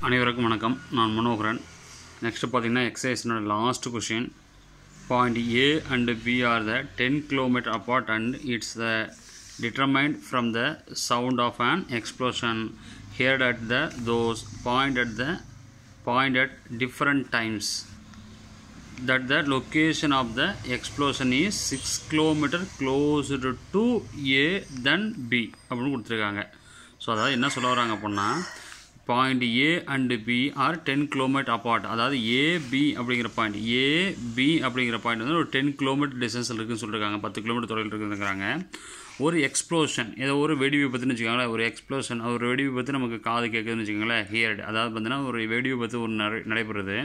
அனைவருக்கும் வணக்கம் நான் மனோகரன் நெக்ஸ்ட் பார்த்தீங்கன்னா எக்ஸசைஸ்னோட last question point A and B are the ten kilometre apart and it's the determined from the sound of an explosion heard at the those point at the point at different times that the location of the explosion is 6 kilometer closer to A than B அப்படின்னு கொடுத்துருக்காங்க so அதாவது என்ன சொல்ல வராங்க அப்படின்னா point A and B are ten kilometre apart அதாவது AB அப்படிங்கிற point AB அப்படிங்கிற பாயிண்ட் வந்து ஒரு டென் கிலோமீட்டர் டிஸ்டன்ஸில் இருக்குன்னு சொல்லியிருக்காங்க பத்து கிலோமீட்டர் தொலைவில் இருக்குங்கிறாங்க ஒரு எக்ஸ்ப்ளோஷன் ஏதோ ஒரு வெடி விபத்துன்னு வச்சுக்கோங்களேன் ஒரு எக்ஸ்ப்ளோஷன் ஒரு வெடி விபத்து நமக்கு காது கேட்குதுன்னு வச்சுக்கோங்களேன் ஹியர்டு அதாவது பார்த்தீங்கன்னா ஒரு வெடி விபத்து ஒரு நடை நடைபெறுது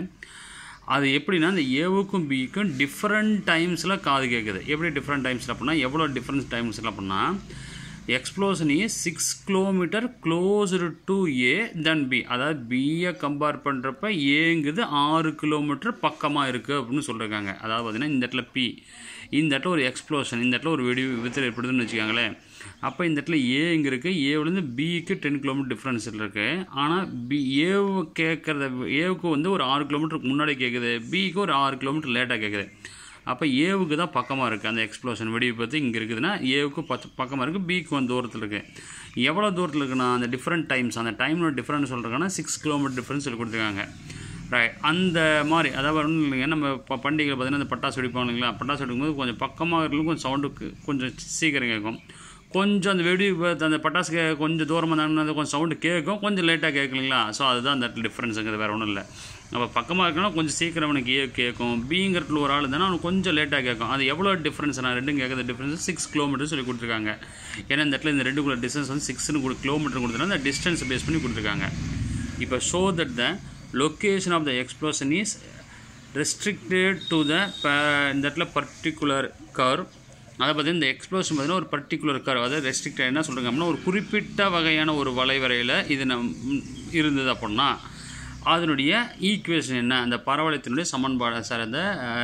அது எப்படின்னா அந்த ஏவுக்கும் பிக்கும் டிஃப்ரெண்ட் டைம்ஸில் காது கேட்குது எப்படி டிஃப்ரெண்ட் டைம்ஸில் அப்படின்னா எவ்வளோ டிஃப்ரெண்ட் டைம்ஸில் அப்படின்னா explosion is six kilometre closer to A then B அதாவது பியை கம்பேர் பண்ணுறப்ப ஏங்குது ஆறு கிலோமீட்டர் பக்கமாக இருக்குது அப்படின்னு சொல்லியிருக்காங்க அதாவது பார்த்தீங்கன்னா இந்த இடத்துல பி இந்த இடத்துல ஒரு எக்ஸ்ப்ளோஷன் இந்த இடத்துல ஒரு வெடி விபத்து ஏற்படுதுன்னு வச்சுக்கோங்களேன் அப்போ இந்த இடத்துல ஏ இங்கே இருக்குது ஏவிலேருந்து பிக்கு டென் கிலோமீட்டர் டிஃப்ரென்ஸ் இருக்குது ஆனால் பி ஏவு கேட்குறத ஏவுக்கு வந்து ஒரு ஆறு கிலோமீட்டருக்கு முன்னாடி கேட்குது பிக்கு ஒரு ஆறு கிலோமீட்டர் லேட்டாக கேட்குது அப்போ ஏவுக்கு தான் பக்கமாக இருக்குது அந்த எக்ஸ்ப்ளோஷன் வெடி விபத்து இங்கே இருக்குதுன்னா ஏவுக்கு பத்து பக்கமாக இருக்குது பிக்கு வந்து தூரத்தில் இருக்குது எவ்வளோ தூரத்தில் இருக்குன்னா அந்த டிஃப்ரெண்ட் டைம்ஸ் அந்த டைமோட டிஃப்ரெண்ட் சொல்கிறாங்கன்னா சிக்ஸ் கிலோமீட்டர் டிஃப்ரென்ஸ் சொல்லி கொடுத்துருக்காங்க ரைட் அந்த மாதிரி அதாவது ஒன்றும் இல்லைங்க நம்ம இப்போ பண்டிகையில் பார்த்தீங்கன்னா அந்த பட்டாசு வெடிப்பாங்க இல்லைங்களா பட்டாசு வெடிக்கும்போது கொஞ்சம் பக்கமாக இருக்கும் கொஞ்சம் சவுண்டுக்கு கொஞ்சம் சீக்கிரம் கேட்கும் கொஞ்சம் அந்த வெடி விபத்து அந்த பட்டாசு கே கொஞ்சம் தூரமாக இருந்தாலும் கொஞ்சம் சவுண்டு கேட்கும் கொஞ்சம் லேட்டாக கேட்கலீங்களா ஸோ அதுதான் அந்த இடத்துல டிஃப்ரென்ஸுங்கிறது வேறு ஒன்றும் இல்லை நம்ம பக்கமாக இருக்கணும் கொஞ்சம் சீக்கிரம் அவனுக்கு ஏ கேட்கும் பிங்கிறதுல ஒரு ஆள் இருந்தால் அவனுக்கு கொஞ்சம் லேட்டாக கேட்கும் அது எவ்வளோ டிஃப்ரென்ஸ் நான் ரெண்டும் கேட்குற டிஃப்ரென்ஸ் சிக்ஸ் கிலோமீட்டர் சொல்லி கொடுத்துருக்காங்க ஏன்னா இந்த இடத்துல இந்த ரெண்டுக்குள்ள டிஸ்டன்ஸ் வந்து சிக்ஸ்னு கொடு கிலோமீட்டர் கொடுத்துருந்தா அந்த டிஸ்டன்ஸ் பேஸ் பண்ணி கொடுத்துருக்காங்க இப்போ show that the location of the explosion is restricted to the இந்த இடத்துல பர்டிகுலர் கர்வ் அதை பார்த்தீங்கன்னா இந்த எக்ஸ்ப்ளோஷன் பார்த்தீங்கன்னா ஒரு பர்டிகுலர் கர்வ் அதாவது ரெஸ்ட்ரிக்டட் என்ன சொல்கிறாங்க அப்படின்னா ஒரு குறிப்பிட்ட வகையான ஒரு வளைவரையில் இது நம் இருந்தது அப்படின்னா அதனுடைய ஈக்குவேஷன் என்ன அந்த பரவலத்தினுடைய சமன்பாடு சார் அந்த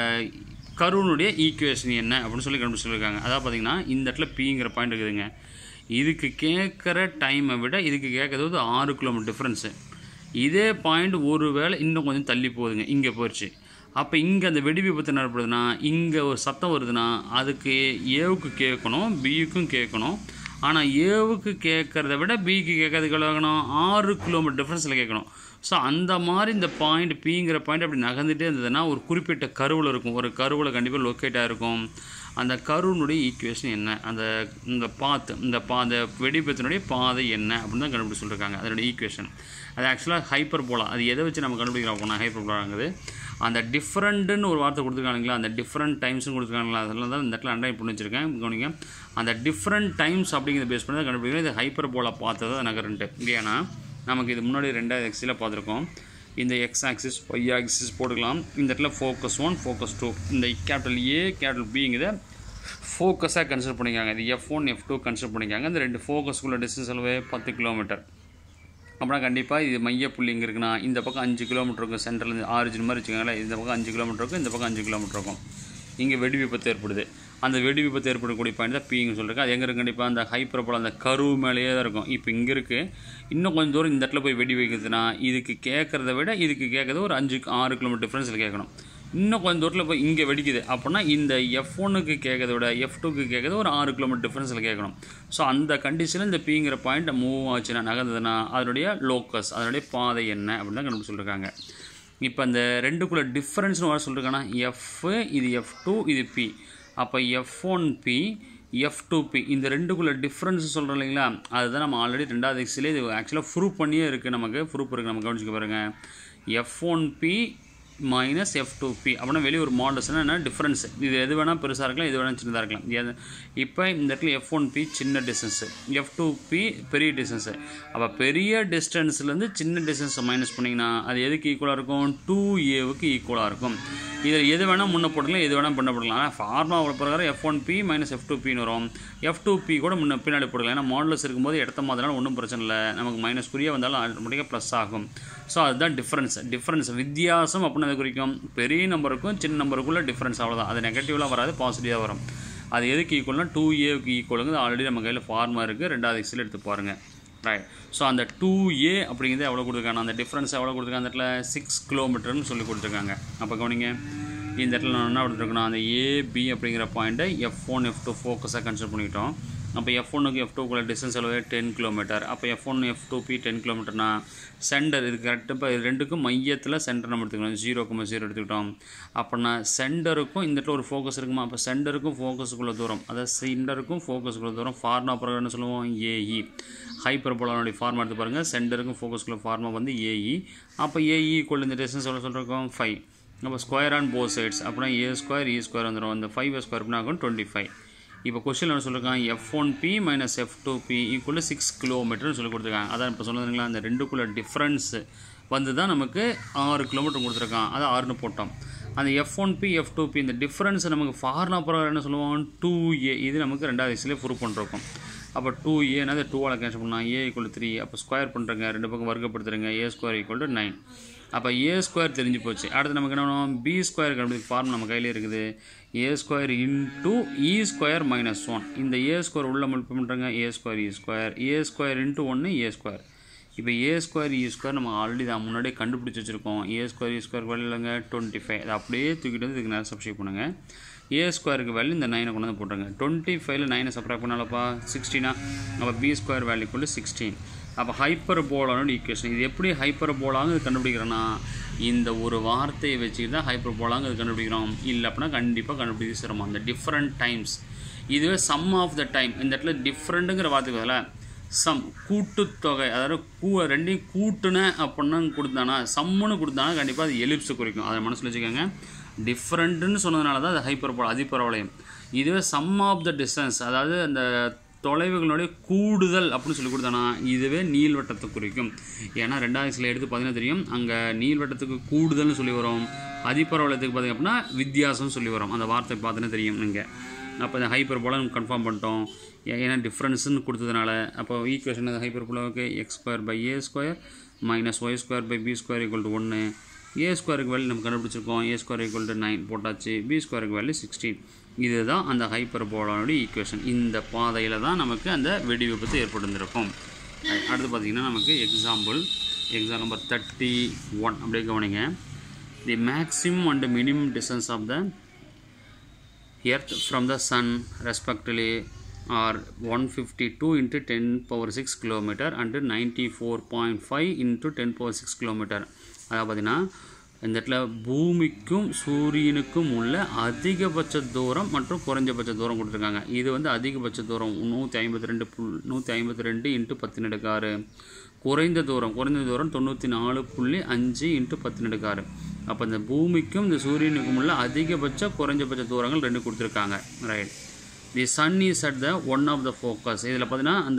கருவனுடைய ஈக்குவேஷன் என்ன அப்படின்னு சொல்லி கண்டுபிடிச்சு சொல்லியிருக்காங்க அதாவது பார்த்தீங்கன்னா இந்த இடத்துல பிங்கிற பாயிண்ட் இருக்குதுங்க இதுக்கு கேட்குற டைமை விட இதுக்கு கேட்குறது வந்து ஆறு கிலோமீட்டர் டிஃப்ரென்ஸு இதே பாயிண்ட் ஒரு வேளை இன்னும் கொஞ்சம் தள்ளி போகுதுங்க இங்கே போயிடுச்சு அப்போ இங்கே அந்த வெடி விபத்து நடப்படுதுன்னா இங்கே ஒரு சத்தம் வருதுன்னா அதுக்கு ஏவுக்கு கேட்கணும் பியுக்கும் கேட்கணும் ஆனால் ஏவுக்கு கேட்குறத விட பிக்கு கேட்கறதுக்கு கேட்கணும் ஆறு கிலோமீட்டர் டிஃப்ரென்ஸில் கேட்கணும் ஸோ அந்த மாதிரி இந்த பாயிண்ட் பிங்கிற பாயிண்ட் அப்படி நகர்ந்துட்டே இருந்ததுன்னா ஒரு குறிப்பிட்ட கருவில் இருக்கும் ஒரு கருவில் கண்டிப்பாக லொக்கேட் ஆகிருக்கும் அந்த கருவினுடைய ஈக்குவேஷன் என்ன அந்த இந்த பாத்து இந்த பா அந்த வெடிப்பத்தினுடைய பாதை என்ன அப்படின்னு தான் கண்டுபிடிச்சு சொல்லியிருக்காங்க அதனுடைய ஈக்குவேஷன் அது ஆக்சுவலாக ஹைப்பர் போலா அது எதை வச்சு நம்ம கண்டுபிடிக்கிறோம் அப்படின்னா ஹைப்பர் போலாங்குது அந்த டிஃப்ரெண்ட்டுன்னு ஒரு வார்த்தை கொடுத்துருக்காங்களா அந்த டிஃப்ரெண்ட் டைம்ஸ்னு கொடுத்துருக்காங்களா அதெல்லாம் தான் இந்த இடத்துல அண்டர்லைன் பண்ணி வச்சிருக்கேன் கவனிங்க அந்த டிஃப்ரெண்ட் டைம்ஸ் அப்படிங்கிறத பேஸ் பண்ணி தான் கண்டுபிடிக்கிறோம் இது ஹைப்பர் போலா பார்த்தது நகரன்ட்டு ஏன்னா நமக்கு இது முன்னாடி ரெண்டாவது எக்ஸில் பார்த்துருக்கோம் இந்த எக்ஸ் ஆக்சிஸ் ஒய் ஆக்சிஸ் போட்டுக்கலாம் இந்த இடத்துல ஃபோக்கஸ் ஒன் ஃபோக்கஸ் டூ இந்த கேபிட்டல் ஏ கேபிட்டல் பிங்கிறத ஃபோக்கஸாக கன்சிடர் பண்ணிக்காங்க இது F one F two consider பண்ணிக்காங்க இந்த ரெண்டு ஃபோக்கஸ்க்குள்ள டிஸ்டன்ஸ் அளவு பத்து கிலோமீட்டர் அப்படின்னா கண்டிப்பாக இது மைய புள்ளி இங்கே இருக்குன்னா இந்த பக்கம் அஞ்சு கிலோமீட்டர் இருக்கும் சென்டர்லேருந்து ஆரிஜின் மாதிரி வச்சுக்கோங்களேன் இந்த பக்கம் அஞ்சு கிலோமீட்டர் இருக்கும் இந்த பக்கம் அஞ்சு கிலோமீட்டர் இருக்கும் இங்கே வெடி விபத்து ஏற்படுது அந்த வெடி விபத்து ஏற்படக்கூடிய பாயிண்ட் தான் பிங்க சொல்லிருக்கு அது எங்கே இருக்கு கண்டிப்பாக அந்த ஹைப்பர் போல் அந்த கருவு மேலேயே தான் இருக்கும் இப்போ இங்கே இருக்குது இன்னும் கொஞ்சம் தூரம் இந்த இடத்துல போய் வெடி வைக்கிறதுனா இதுக்கு கேட்குறத விட இதுக்கு கேட்குறது ஒரு அஞ்சு ஆறு கிலோமீட்டர் டிஃப்ரென்ஸில் கேட்கணும் இன்னும் கொஞ்சம் தூரத்தில் போய் இங்கே வெடிக்குது அப்படின்னா இந்த எஃப் ஒன்னுக்கு கேட்கறத விட எஃப் டூக்கு கேட்குறது ஒரு ஆறு கிலோமீட்டர் டிஃப்ரென்ஸில் கேட்கணும் ஸோ அந்த கண்டிஷனில் இந்த பிங்கிற பாயிண்ட் மூவ் ஆச்சுன்னா நகர்ந்ததுன்னா அதனுடைய லோக்கஸ் அதனுடைய பாதை என்ன அப்படின்னு தான் கண்டுபிடிச்சு சொல்லியிருக்காங்க இப்போ அந்த ரெண்டுக்குள்ளே டிஃப்ரென்ஸ்னு வர சொல்லியிருக்காங்கன்னா எஃப் இது எஃப் டூ இது பி அப்போ F one B F two B இந்த ரெண்டுக்குள்ளே டிஃப்ரென்ஸ் சொல்கிறோம் இல்லைங்களா அதுதான் நம்ம ஆல்ரெடி ரெண்டாவது எக்ஸிலே இது ஆக்சுவலாக ப்ரூஃப் பண்ணியே இருக்குது நமக்கு ப்ரூஃப் இருக்குது நம்ம கவனிச்சுக்க பாருங்கள் F one B minus F two B அப்படின்னா வெளியே ஒரு மாடல்ஸ்னால் என்ன டிஃப்ரென்ஸ் இது எது வேணால் பெருசாக இருக்கலாம் இது வேணால் சின்னதாக இருக்கலாம் எது இப்போ இந்த இடத்துல எஃப் ஒன் பி சின்ன டிஸ்டன்ஸு எஃப் டூ பி பெரிய டிஸ்டன்ஸு அப்போ பெரிய டிஸ்டன்ஸ்லேருந்து சின்ன டிஸ்டன்ஸை மைனஸ் பண்ணிங்கன்னா அது எதுக்கு ஈக்குவலாக இருக்கும் டூ ஏவுக்கு ஈக்குவலாக இருக்கும் இதில் எது வேணால் முன்ன போட்டுக்கலாம் எது வேணால் பண்ண போடலாம் ஆனால் ஃபார்முலா பிரகாரம் F one B minus F two பின்னு வரும் எஃப் டூ பி கூட முன்ன பின்னாடி போடலாம் ஏன்னா மாடல்ஸ் இருக்கும்போது இடத்த மாதிரினால ஒன்றும் பிரச்சனை இல்லை நமக்கு மைனஸ் குறியாக வந்தாலும் ஆட்டோமேட்டிக்காக ப்ளஸ் ஆகும் ஸோ அதுதான் டிஃப்ரென்ஸ் டிஃப்ரென்ஸ் வித்தியாசம் அப்படின்னு அது குறிக்கும் பெரிய நம்பருக்கும் சின்ன நம்பருக்குள்ள டிஃப்ரென்ஸ் அவ்வளோதான் அது நெகட்டிவ்லாம் வராது பாசிட்டிவாக வரும் அது எதுக்கு ஈக்குவல்னா டூ ஏவுக்கு ஈக்குவலுங்க ஆல்ரெடி நம்ம கையில் ஃபார்மா இருக்குது ரெண்டாவது எக்ஸில் எடுத்து பாருங்கள் ரைட் ஸோ அந்த டூ ஏ அப்படிங்கிறது எவ்வளோ கொடுத்துருக்காங்க அந்த டிஃப்ரென்ஸ் எவ்வளோ கொடுத்துருக்காங்க அந்த இடத்துல சிக்ஸ் கிலோமீட்டர்னு சொல்லி கொடுத்துருக்காங்க அப்போ கவனிங்க இந்த இடத்துல நான் என்ன கொடுத்துருக்கணும் அந்த ஏபி அப்படிங்கிற பாயிண்ட்டை எஃப் ஒன் எஃப் டூ ஃபோக்கஸாக கன்சிடர் பண்ணிக்கிட்டோம் அப்போ எஃப் ஒன்னுக்கு எஃப் டூக்குள்ள டிஸ்டன்ஸ் எவ்வளோ டென் கிலோமீட்டர் அப்போ F one F two B ten கிலோமீட்டர்னா சென்டர் இது கரெக்டாக இப்போ இது ரெண்டுக்கும் மையத்தில் சென்டர் நம்ம எடுத்துக்கணும் ஜீரோ கம்மா ஜீரோ எடுத்துக்கிட்டோம் அப்படின்னா சென்டருக்கும் இந்த இடத்துல ஒரு ஃபோக்கஸ் இருக்குமா அப்போ சென்டருக்கும் ஃபோக்கஸுக்குள்ள தூரம் அதாவது சென்டருக்கும் ஃபோக்கஸுக்குள்ள தூரம் ஃபார்மா பிறகு என்ன சொல்லுவோம் ஏஇ ஹைப்பர்போலானுடைய ஃபார்மா எடுத்து பாருங்கள் சென்டருக்கும் ஃபோக்கஸ்குள்ள ஃபார்மா வந்து ஏஇ அப்போ ஏஇ ஈக்குவல் இந்த டிஸ்டன்ஸ் எவ்வளோ சொல்லிருக்கோம் ஃபைவ் அப்போ ஸ்கொயர் ஆன் போத் சைட்ஸ் அப்படின்னா ஏ ஸ்கொயர் இ ஸ்கொயர் வந்துடும் அந்த ஃபைவ் ஸ்கொயர் அப்படின்னா ஆகும் டுவெண்ட்டி ஃபைவ் இப்போ கொஸ்டின் என்ன சொல்லியிருக்காங்க F one B minus F two B equal six கிலோமீட்டர்னு சொல்லி கொடுத்துருக்காங்க அதான் இப்போ சொன்னதுங்களா அந்த ரெண்டுக்குள்ள டிஃப்ரென்ஸ் வந்து தான் நமக்கு ஆறு கிலோமீட்டர் கொடுத்துருக்கான் அதை ஆறுன்னு போட்டோம் அந்த F one B F two B இந்த டிஃப்ரென்ஸ் நமக்கு ஃபார்னா பிரகாரம் என்ன சொல்லுவோம் டூ ஏ இது நமக்கு ரெண்டாவது வயசுலேயே ப்ரூவ் பண்ணிருக்கோம் அப்போ டூ ஏ என்னது டூவால் கேன்சல் பண்ணால் ஏ ஈக்குவல் த்ரீ அப்போ ஸ்கொயர் பண்ணுறங்க ரெண்டு பக்கம் வர்க்கப்படுத்துறங்க A square equal to nine அப்போ ஏ ஸ்கொயர் தெரிஞ்சு போச்சு அடுத்து நமக்கு என்ன வேணும் பி ஸ்கொயர் கண்டுபிடி ஃபார்ம் நம்ம கையில் இருக்குது A square into E square minus one இந்த ஏ ஸ்கொயர் உள்ள மல்பி பண்ணுறங்க A square E square A square into ஒன்று ஏ ஸ்கொயர் இப்போ ஏ ஸ்கொயர் இ ஸ்கொயர் நம்ம ஆல்ரெடி தான் முன்னாடியே கண்டுபிடிச்சி வச்சுருக்கோம் A square E square value இல்லைங்க டுவெண்ட்டி ஃபைவ் அதை அப்படியே தூக்கிட்டு வந்து இதுக்கு நேரம் சப்ஸ்டியூட் பண்ணுங்கள் ஏ ஸ்கொயருக்கு வேல்யூ இந்த நைனை கொண்டு வந்து போட்டுருங்க டுவெண்ட்டி ஃபைவ்ல நைனை சப்ராக்ட் பண்ணாலப்பா சிக்ஸ்டீனா அப்போ பி ஸ்கொயர் வேல்யூ கொண்டு சிக்ஸ்டீன் அப்போ ஹைப்பர் போலானோட ஈக்குவேஷன் இது எப்படி ஹைப்பர் போலாங்க இது கண்டுபிடிக்கிறேன்னா இந்த ஒரு வார்த்தையை வச்சுக்கிட்டு தான் ஹைப்பர் போலாங்க இது கண்டுபிடிக்கிறோம் இல்லை அப்படின்னா கண்டிப்பாக கண்டுபிடிக்க சிரமம் அந்த டிஃப்ரெண்ட் டைம்ஸ் இதுவே சம் ஆஃப் த டைம் இந்த இடத்துல டிஃப்ரெண்ட்டுங்கிற வார்த்தைக்கு பதிலாக சம் கூட்டுத்தொகை அதாவது கூ ரெண்டையும் கூட்டுன அப்படின்னா கொடுத்தானா சம்முன்னு கொடுத்தானா கண்டிப்பாக அது எலிப்ஸை குறிக்கும் அதை மனசில் வச்சுக்கோங்க டிஃப்ரெண்ட்டுன்னு சொன்னதுனால தான் அது ஹைப்பர் போல அதிபரவளையம் இதுவே சம் ஆஃப் த டிஸ்டன்ஸ் அதாவது அந்த தொலைவுகளுடைய கூடுதல் அப்படின்னு சொல்லி கொடுத்தானா இதுவே நீள்வட்டத்தை குறிக்கும் ஏன்னா ரெண்டாவது சில எடுத்து பார்த்தீங்கன்னா தெரியும் அங்கே நீள்வட்டத்துக்கு கூடுதல்னு சொல்லி வரும் அதிபரவளையத்துக்கு பார்த்தீங்க அப்படின்னா வித்தியாசம்னு சொல்லி வரும் அந்த வார்த்தை பார்த்தீங்கன்னா தெரியும் நீங்கள் அப்போ இந்த ஹைப்பர் போல நம்ம கன்ஃபார்ம் பண்ணிட்டோம் ஏ- ஏன்னா டிஃப்ரென்ஸ்னு கொடுத்ததுனால அப்போ ஈக்குவேஷன் ஹைப்பர் போலவுக்கு x square by a square minus y square by b square equal to ஒன்று ஏ ஸ்கொயருக்கு வேல்யூ நம்ம கண்டுபிடிச்சிருக்கோம் a square equal to nine போட்டாச்சு பி ஸ்கொயருக்கு வேல்யூ சிக்ஸ்டீன் இதுதான் அந்த ஹைப்பர் போலானுடைய ஈக்குவேஷன் இந்த பாதையில் தான் நமக்கு அந்த வெடி விபத்து ஏற்பட்டிருந்திருக்கும் அடுத்து பார்த்திங்கன்னா நமக்கு example exam number thirty one அப்படியே கவனிங்க the maximum and minimum distance of the earth from the sun respectively are 152 into 10 power 6 kilometer and 94.5 into 10 power 6 kilometer அதாவது பார்த்தீங்கன்னா இந்த இடத்துல பூமிக்கும் சூரியனுக்கும் உள்ள அதிகபட்ச தூரம் மற்றும் குறைஞ்சபட்ச தூரம் கொடுத்துருக்காங்க இது வந்து அதிகபட்ச தூரம் நூற்றி ஐம்பத்தி ரெண்டு புல் நூற்றி ஐம்பத்தி ரெண்டு இன்ட்டு பத்து நடுக்காறு குறைந்த தூரம் குறைந்த தூரம் தொண்ணூற்றி நாலு புள்ளி அஞ்சு இன்ட்டு பத்து நடுக்காறு அப்போ இந்த பூமிக்கும் இந்த சூரியனுக்கும் உள்ள அதிகபட்ச குறைஞ்சபட்ச தூரங்கள் ரெண்டு கொடுத்துருக்காங்க right the sun is at the one of the focus இதில் பார்த்தீங்கன்னா அந்த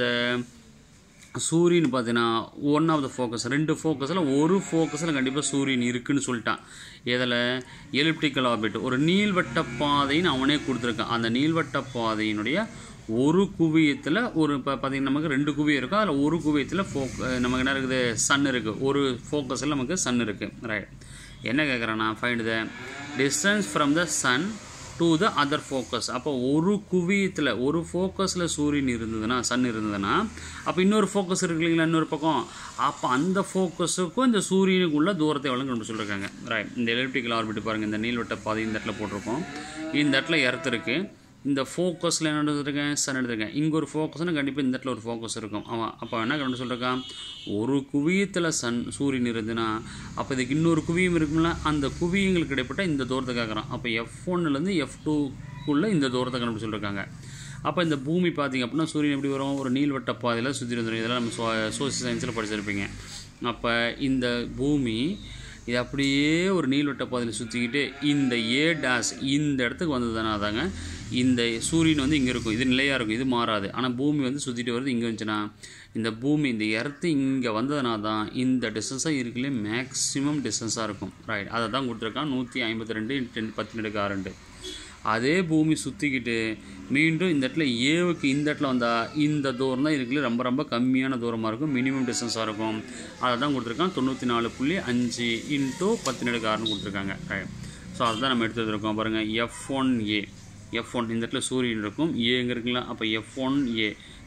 சூரியன் பார்த்தீங்கன்னா ஒன் ஆஃப் த ஃபோக்கஸ் ரெண்டு ஃபோக்கஸில் ஒரு ஃபோக்கஸில் கண்டிப்பாக சூரியன் இருக்குன்னு சொல்லிட்டான் இதில் எலிப்டிக்கல் ஆர்பிட் ஒரு நீள்வட்ட பாதைன்னு அவனே கொடுத்துருக்கான் அந்த நீள்வட்ட பாதையினுடைய ஒரு குவியத்தில் ஒரு இப்போ பார்த்தீங்கன்னா நமக்கு ரெண்டு குவியம் இருக்கும் அதில் ஒரு குவியத்தில் ஃபோக் நமக்கு என்ன இருக்குது சன் இருக்குது ஒரு ஃபோக்கஸில் நமக்கு சன் இருக்குது ரைட் என்ன கேட்குறேன்னா find the distance from the sun to the other focus அப்போ ஒரு குவியத்தில் ஒரு ஃபோக்கஸில் சூரியன் இருந்ததுன்னா சன் இருந்ததுன்னா அப்போ இன்னொரு ஃபோக்கஸ் இருக்கு இல்லைங்களா இன்னொரு பக்கம் அப்போ அந்த ஃபோக்கஸுக்கும் இந்த சூரியனுக்குள்ள தூரத்தை எவ்வளோ கொண்டு சொல்லியிருக்காங்க ரைட் இந்த எலக்ட்ரிக்கல் ஆர்பிட் பாருங்கள் இந்த நீள்வட்ட பாதை இந்த இடத்துல போட்டிருக்கோம் இந்த இடத்துல எர்த் இருக்குது இந்த ஃபோக்கஸில் என்ன எடுத்துருக்கேன் சன் எடுத்துருக்கேன் இங்கே ஒரு ஃபோக்கஸ்னு கண்டிப்பாக இந்த இடத்துல ஒரு ஃபோக்கஸ் இருக்கும் அவன் அப்போ என்ன கண்டு சொல்லிருக்கான் ஒரு குவியத்தில் சன் சூரியன் இருந்துன்னா அப்போ இதுக்கு இன்னொரு குவியம் இருக்கும்ல அந்த குவியங்களுக்கு இடைப்பட்ட இந்த தூரத்தை கேட்குறான் அப்போ எஃப் ஒன்னுலேருந்து எஃப் டூக்குள்ளே இந்த தூரத்தை கண்டுபிடி சொல்லியிருக்காங்க அப்போ இந்த பூமி பார்த்தீங்க அப்படின்னா சூரியன் எப்படி வரும் ஒரு நீள்வட்ட பாதையில் சுற்றி வந்துடும் இதெல்லாம் நம்ம சோ சோசியல் சயின்ஸில் படிச்சிருப்பீங்க அப்போ இந்த பூமி இது அப்படியே ஒரு நீள்வட்ட பாதையில் சுற்றிக்கிட்டு இந்த ஏ டேஸ் இந்த இடத்துக்கு வந்ததுனா தாங்க இந்த சூரியன் வந்து இங்கே இருக்கும் இது நிலையாக இருக்கும் இது மாறாது ஆனால் பூமி வந்து சுற்றிட்டு வருது இங்கே வந்துச்சுன்னா இந்த பூமி இந்த எர்த்து இங்கே வந்ததுனா தான் இந்த டிஸ்டன்ஸாக இருக்குல்லே மேக்ஸிமம் டிஸ்டன்ஸாக இருக்கும் ரைட் அதை தான் கொடுத்துருக்கான் நூற்றி ஐம்பத்தி ரெண்டு டென் பத்து நடுக்கு ஆறு அதே பூமி சுற்றிக்கிட்டு மீண்டும் இந்த இடத்துல ஏவுக்கு இந்த இடத்துல வந்தால் இந்த தூரம் தான் இருக்குல்ல ரொம்ப ரொம்ப கம்மியான தூரமாக இருக்கும் மினிமம் டிஸ்டன்ஸாக இருக்கும் அதை தான் கொடுத்துருக்கான் தொண்ணூற்றி நாலு புள்ளி அஞ்சு இன்ட்டு பத்து நடுக்கு ஆறுன்னு கொடுத்துருக்காங்க ஸோ அதுதான் நம்ம எடுத்து வந்திருக்கோம் பாருங்கள் F one A F one இந்த இடத்துல சூரியன் இருக்கும் ஏ எங்கே இருக்குங்களா அப்போ F one A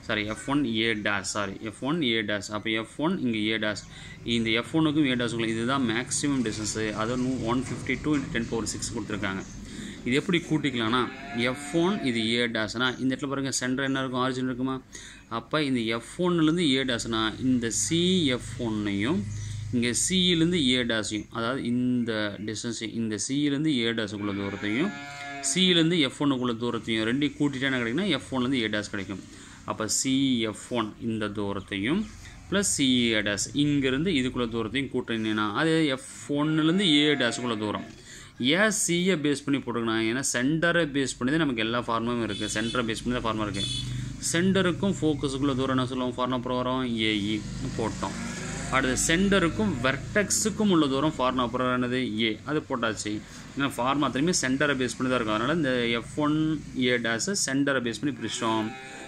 sorry F one A dash sorry F one A dash அப்போ எஃப் ஒன் இங்கே ஏ டேஷ் இந்த எஃப் ஒனுக்கும் ஏ டேஷுக்கும் இதுதான் மேக்ஸிமம் டிஸ்டன்ஸு அது one fifty two into ten power six கொடுத்துருக்காங்க இது எப்படி கூட்டிக்கலாம்னா எஃப் ஒன் இது ஏ டேஷ்னா இந்த இடத்துல பாருங்கள் சென்டர் என்ன இருக்கும் ஆரிஜின் இருக்குமா அப்போ இந்த எஃப் ஒன்னுலேருந்து ஏ டேஷ்னா இந்த சி எஃப் ஒன்னையும் இங்கே சியிலேருந்து ஏ டேஷையும் அதாவது இந்த டிஸ்டன்ஸ் இந்த சியிலேருந்து ஏ டேஷுக்குள்ள தூரத்தையும் சியிலேருந்து எஃப் ஒன்னுக்குள்ள தூரத்தையும் ரெண்டையும் கூட்டிட்டே என்ன கிடைக்குன்னா எஃப் ஒன்லேருந்து ஏ டேஷ் கிடைக்கும் அப்போ சிஎஃப் ஒன் இந்த தூரத்தையும் ப்ளஸ் சிஏ டேஷ் இங்கேருந்து இதுக்குள்ள தூரத்தையும் கூட்டினீங்கன்னா அது எஃப் ஒன்னுலேருந்து ஏ டேஷுக்குள்ள தூரம் ஏன் சியை பேஸ் பண்ணி போட்டுக்கணும் ஏன்னா சென்டரை பேஸ் பண்ணி தான் நமக்கு எல்லா ஃபார்மும் இருக்குது சென்டரை பேஸ் பண்ணி தான் ஃபார்மா இருக்குது சென்டருக்கும் ஃபோக்கஸுக்குள்ள தூரம் என்ன சொல்லுவோம் ஃபார்மா ப்ரோவரம் ஏஇ போட்டோம் அடுத்து சென்டருக்கும் வெர்டெக்ஸுக்கும் உள்ள தூரம் ஃபார்மா ப்ரோவரம் என்னது ஏ அது போட்டாச்சு ஏன்னா ஃபார்மா திரும்பி சென்டரை பேஸ் பண்ணி தான் இருக்கும் அதனால் இந்த எஃப் ஒன் ஏ டேஸை சென்டரை பேஸ் பண்ணி பிரிச்சிட்டோம்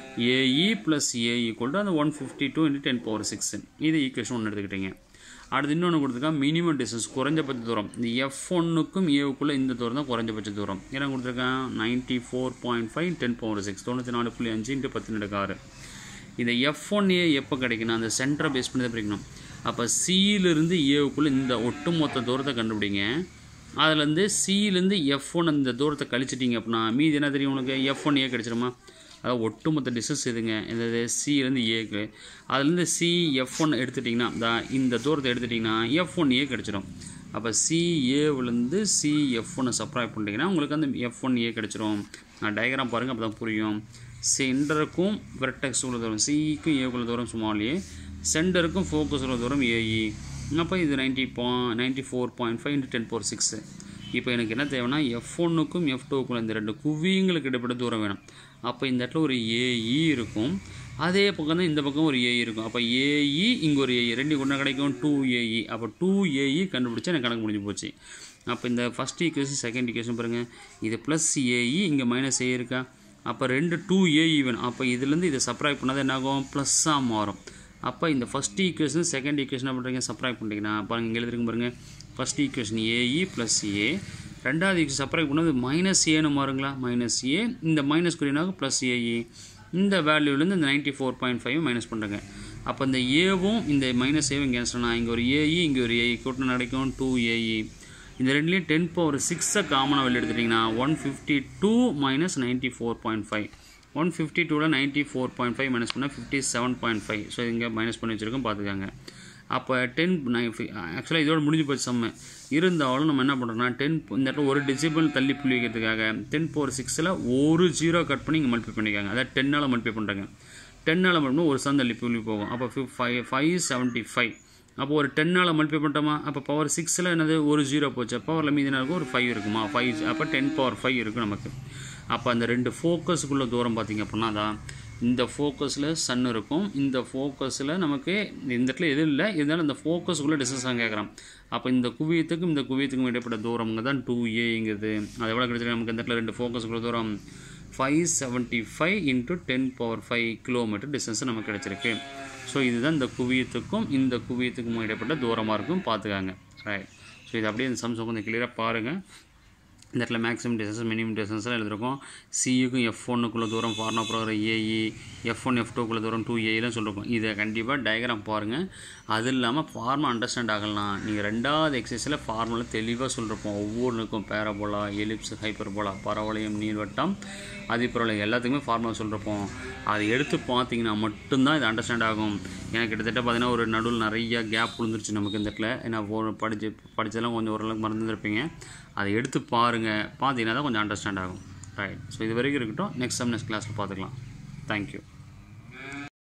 a e plus a equal to அந்த one fifty two into ten power six இது ஈக்குவேஷன் ஒன்று எடுத்துக்கிட்டீங்க அடுத்து இன்னொன்று கொடுத்துருக்கா மினிமம் டிஸ்டன்ஸ் குறைஞ்சபட்ச தூரம் இந்த எஃப் ஒன்னுக்கும் ஏவுக்குள்ளே இந்த தூரம் தான் குறைஞ்சபட்ச தூரம் என்ன கொடுத்துருக்கான் ninety four point five ten power six தொண்ணூற்றி நாலு புள்ளி அஞ்சு இன்ட்டு பத்து நடக்காறு இந்த எஃப் ஒன் ஏ எப்போ கிடைக்கணும் அந்த சென்டரை பேஸ் பண்ணி தான் பிரிக்கணும் அப்போ சியிலிருந்து ஏவுக்குள்ளே இந்த ஒட்டுமொத்த தூரத்தை கண்டுபிடிங்க அதுலேருந்து சியிலேருந்து எஃப் ஒன் அந்த தூரத்தை கழிச்சிட்டிங்க அப்படின்னா மீதி என்ன தெரியும் உனக்கு எஃப் ஒன் ஏ கிடச்சிருமா அதாவது ஒட்டுமொத்த டிஸ்டன்ஸ் எதுங்க இந்த சிலேருந்து ஏக்கு அதுலேருந்து சி எஃப் ஒன் எடுத்துட்டிங்கன்னா இந்த இந்த தூரத்தை எடுத்துட்டிங்கன்னா எஃப் ஒன் ஏ கிடச்சிரும் அப்போ சி ஏவிலேருந்து சி எஃப் ஒன்னை சப்ராக்ட் பண்ணிட்டீங்கன்னா உங்களுக்கு அந்த எஃப் ஒன் ஏ கிடச்சிரும் நான் டயக்ராம் பாருங்கள் அப்போ தான் புரியும் சென்டருக்கும் வெர்டெக்ஸ் உள்ள தூரம் சிக்கும் ஏக்குள்ள தூரம் சுமாலியே சென்டருக்கும் ஃபோக்கஸ் உள்ள தூரம் ஏஇ அப்போ இது நைன்ட்டி பா ninety four point five into ten four six இப்போ எனக்கு என்ன தேவைன்னா எஃப் ஒன்னுக்கும் எஃப் டூக்கும் இந்த ரெண்டு குவியங்களுக்கு இடைப்பட்ட தூரம் வேணும் அப்போ இந்த இடத்துல ஒரு ஏஇ இருக்கும் அதே பக்கம் தான் இந்த பக்கம் ஒரு ஏஇ இருக்கும் அப்போ ஏஇ இங்கே ஒரு ஏஇ ரெண்டு கொண்டு கிடைக்கும் டூ ஏஇ அப்போ டூ ஏஇ கண்டுபிடிச்சா எனக்கு கணக்கு முடிஞ்சு போச்சு அப்போ இந்த ஃபஸ்ட் ஈக்குவேஷன் செகண்ட் ஈக்குவேஷன் பாருங்கள் இது ப்ளஸ் ஏஇ இங்கே மைனஸ் ஏ இருக்கா அப்போ ரெண்டு டூ ஏஇ வேணும் அப்போ இதுலேருந்து இதை சப்ராக்ட் பண்ணால் என்ன ஆகும் ப்ளஸ்ஸாக மாறும் அப்போ இந்த ஃபஸ்ட் ஈக்குவேஷன் செகண்ட் ஈக்குவேஷன் என்ன பண்ணுறீங்க சப்ராக்ட் பண்ணுறீங்கன்னா பாருங்கள் இங்கே எழுதிருக்கு பாருங்கள் first equation a e plus a ரெண்டாவது ஈக்குவேஷன் சப்ராக்ட் பண்ணது மைனஸ் ஏன்னு மாறுங்களா மைனஸ் ஏ இந்த மைனஸ் குறியனாக ப்ளஸ் ஏஇ இந்த வேல்யூலேருந்து இந்த ninety four point five minus பண்ணுறேங்க அப்போ இந்த ஏவும் இந்த மைனஸ் ஏவும் கேன்சல் நான் இங்கே ஒரு ஏஇ இங்கே ஒரு ஏஇ கூட்டம் கிடைக்கும் டூ ஏஇ இந்த ரெண்டுலேயும் டென் பவர் சிக்ஸை காமனாக வெளில எடுத்துட்டிங்கன்னா one fifty two minus ninety four point five one fifty டூவில் ninety four point five minus பண்ணால் fifty seven point five so இங்கே மைனஸ் பண்ணி வச்சுருக்கோம் பார்த்துக்காங்க அப்போ டென் நை ஆக்சுவலாக இதோட முடிஞ்சு போச்சு செம்ம இருந்தாலும் நம்ம என்ன பண்ணுறோம்னா டென் இந்த இடத்துல ஒரு டிசிபிள் தள்ளி புள்ளி வைக்கிறதுக்காக டென் பவர் சிக்ஸில் ஒரு ஜீரோ கட் பண்ணி இங்கே மல்டிப்ளை பண்ணிக்காங்க அதாவது டென்னால் மல்டிப்ளை பண்ணுறாங்க டென்னால் மட்டும் ஒரு சம் தள்ளி புள்ளி போகும் அப்போ ஃபைவ் ஃபைவ் செவன்ட்டி ஃபைவ் அப்போ ஒரு டென்னால் மல்டிப்ளை பண்ணிட்டோமா அப்போ பவர் சிக்ஸில் என்னது ஒரு ஜீரோ போச்சு பவரில் மீதி என்ன இருக்கும் ஒரு ஃபைவ் இருக்குமா ஃபைவ் அப்போ டென் பவர் ஃபைவ் இருக்கும் நமக்கு அப்போ அந்த ரெண்டு ஃபோக்கஸுக்குள்ள தூரம் பார்த்திங்க அப்படின்னா தான் இந்த ஃபோக்கஸில் சன் இருக்கும் இந்த ஃபோக்கஸில் நமக்கு இந்த இடத்துல எதுவும் இல்லை இருந்தாலும் இந்த ஃபோக்கஸுக்குள்ளே டிஸ்டன்ஸ் தான் கேட்குறான் அப்போ இந்த குவியத்துக்கும் இந்த குவியத்துக்கும் இடைப்பட்ட தூரம்ங்க தான் டூ ஏங்கிறது அது எவ்வளோ கிடைச்சிருக்கு நமக்கு இந்த இடத்துல ரெண்டு ஃபோக்கஸுக்குள்ள தூரம் five seventy five into ten power five kilometre distance நமக்கு கிடச்சிருக்கு ஸோ இதுதான் இந்த குவியத்துக்கும் இந்த குவியத்துக்கும் இடைப்பட்ட தூரமாக இருக்கும் பார்த்துக்காங்க ரைட் ஸோ இது அப்படியே இந்த சம்ஸ் கொஞ்சம் கிளியராக பாருங்கள் இந்த இடத்துல மேக்ஸிமம் டிஸ்டன்ஸ் மினிமம் டிஸ்டன்ஸ்லாம் எழுதிருக்கோம் சியுக்கும் எஃப் ஒன்னுக்குள்ள தூரம் ஃபார்னா ப்ரோகிற ஏஇ எஃப் ஒன் எஃப் டூக்குள்ள தூரம் டூ ஏஇலாம் சொல்லிருக்கோம் இதை கண்டிப்பாக டயக்ராம் பாருங்கள் அது இல்லாமல் ஃபார்மா அண்டர்ஸ்டாண்ட் ஆகலாம் நீங்கள் ரெண்டாவது எக்ஸசைஸில் ஃபார்முலா தெளிவாக சொல்லிருப்போம் ஒவ்வொன்றுக்கும் பேரபோலா எலிப்ஸ் ஹைப்பர்போலா பரவளையம் நீள்வட்டம் அதிபரவளையம் எல்லாத்துக்குமே ஃபார்முலா சொல்லிருப்போம் அதை எடுத்து பார்த்தீங்கன்னா மட்டும்தான் இது அண்டர்ஸ்டாண்ட் ஆகும் எனக்கு கிட்டத்தட்ட பார்த்தீங்கன்னா ஒரு நடுவில் நிறைய கேப் விழுந்துருச்சு நமக்கு இந்த இடத்துல ஏன்னா படித்து படித்ததெல்லாம் கொஞ்சம் ஓரளவுக்கு மறந்துருப்பீங்க அதை எடுத்து பாருங்கள் பார்த்தீங்கன்னா தான் கொஞ்சம் அண்டர்ஸ்டாண்ட் ஆகும் ரைட் ஸோ இது வரைக்கும் இருக்கட்டும் நெக்ஸ்ட் சம் நெக்ஸ்ட் கிளாஸில் பார்த்துக்கலாம் தேங்க்யூ